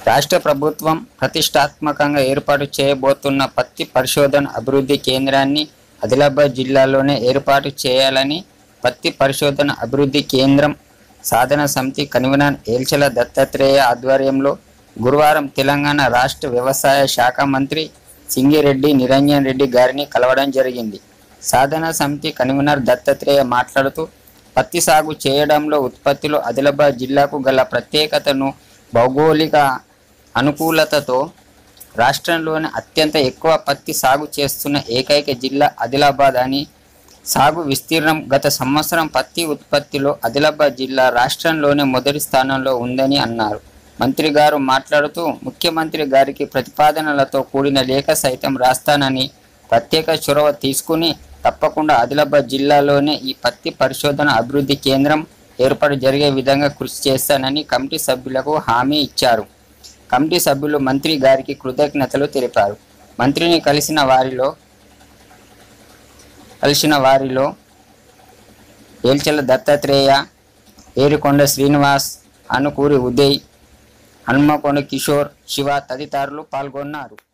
రాష్ట్ర ప్రభుత్వం ప్రతిష్టాత్మకంగా ఏర్పాటు చేయబోతున్న పత్తి పరిశోధన అభివృద్ధి కేంద్రాన్ని ఆదిలాబాద్ జిల్లాలోనే ఏర్పాటు చేయాలని పత్తి పరిశోధన అభివృద్ధి కేంద్రం సాధన సమితి కన్వీనర్ ఏల్చల దత్తాత్రేయ ఆధ్వర్యంలో గురువారం తెలంగాణ రాష్ట్ర వ్యవసాయ శాఖ మంత్రి సింగిరెడ్డి నిరంజన్ రెడ్డి గారిని కలవడం జరిగింది సాధన సమితి కన్వీనర్ దత్తాత్రేయ మాట్లాడుతూ పత్తి సాగు చేయడంలో ఉత్పత్తిలో ఆదిలాబాద్ జిల్లాకు గల ప్రత్యేకతను భౌగోళిక అనుకూలతతో రాష్ట్రంలోని అత్యంత ఎక్కువ పత్తి సాగు చేస్తున్న ఏకైక జిల్లా ఆదిలాబాద్ అని సాగు విస్తీర్ణం గత సంవత్సరం పత్తి ఉత్పత్తిలో ఆదిలాబాద్ జిల్లా రాష్ట్రంలోనే మొదటి స్థానంలో ఉందని అన్నారు మంత్రి గారు మాట్లాడుతూ ముఖ్యమంత్రి గారికి ప్రతిపాదనలతో కూడిన లేఖ సైతం రాస్తానని ప్రత్యేక చొరవ తీసుకుని తప్పకుండా ఆదిలాబాద్ జిల్లాలోనే ఈ పత్తి పరిశోధన అభివృద్ధి కేంద్రం ఏర్పాటు జరిగే విధంగా కృషి చేస్తానని కమిటీ సభ్యులకు హామీ ఇచ్చారు కమిటీ సభ్యులు మంత్రి గారికి కృతజ్ఞతలు తెలిపారు మంత్రిని కలిసిన వారిలో కలిసిన వారిలో ఏల్చెల దత్తాత్రేయ ఏరుకొండ శ్రీనివాస్ అనుకూరి ఉదయ్ హన్మకొండ కిషోర్ శివ తదితరులు పాల్గొన్నారు